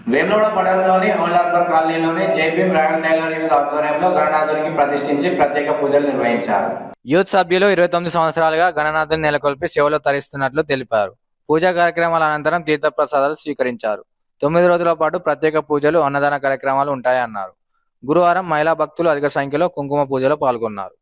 వేములవాడ పట్టణంలోని హోలార్బర్ కాలనీలోని Jai Bhim royal tailor youth ఆధ్వర్యంలో గణనాథునికి ప్రతిష్ఠించి ప్రత్యేక పూజలు నిర్వహించారు యూత్ సభ్యులు ఇరవై తొమ్మిది సంవత్సరాలుగా గణనాథుని నెలకొల్పి సేవలో తరిస్తున్నట్లు తెలిపారు పూజా కార్యక్రమాల అనంతరం తీర్థప్రసాదాలు స్వీకరించారు తొమ్మిది రోజుల పాటు ప్రత్యేక పూజలు అన్నదాన కార్యక్రమాలు ఉంటాయన్నారు గురువారం మహిళా భక్తులు అధిక సంఖ్యలో కుంకుమ పూజలో పాల్గొన్నారు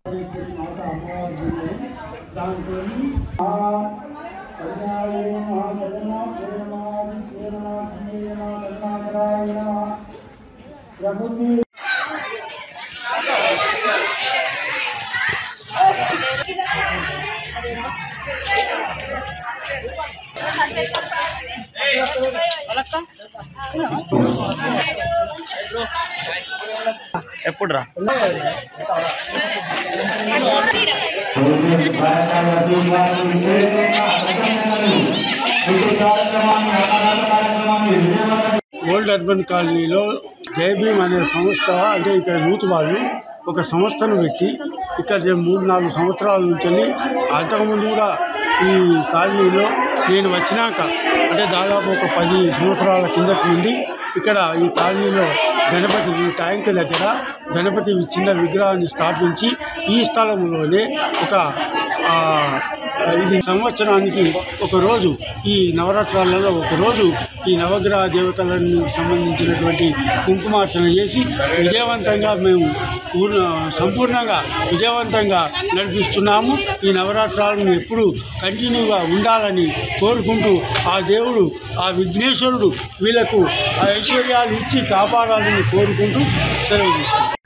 ఎప్పుడు రా ఓల్డ్ అర్బన్ కాలనీలో జైభీమ్ అనే సంస్థ అంటే ఇక్కడ యూత్ వాళ్ళు ఒక సంస్థను పెట్టి ఇక్కడ జే- మూడు నాలుగు సంవత్సరాల నుంచి అంతకుముందు కూడా ఈ కాలనీలో నేను వచ్చినాక అంటే దాదాపు ఒక పది సంవత్సరాల కిందటి నుండి ఇక్కడ ఈ కాలనీలో గణపతి ఈ ట్యాంక్ దగ్గర గణపతి చిన్న విగ్రహాన్ని స్థాపించి ఈ స్థలంలోనే ఒక ఆ, ఇది సంవత్సరానికి ఒక రోజు ఈ నవరాత్రాలలో ఒక రోజు ఈ నవగ్రహ దేవతలకు సంబంధించినటువంటి కుంకుమార్చన చేసి విజయవంతంగా మేము పూర్ణ సంపూర్ణంగా విజయవంతంగా నడిపిస్తున్నాము ఈ నవరాత్రాలను ఎప్పుడూ కంటిన్యూగా ఉండాలని కోరుకుంటూ ఆ దేవుడు ఆ విఘ్నేశ్వరుడు వీళ్ళకు ఆ ఐశ్వర్యాలు ఇచ్చి కాపాడాలని కోరుకుంటూ సెలవు తీసుకుంటాం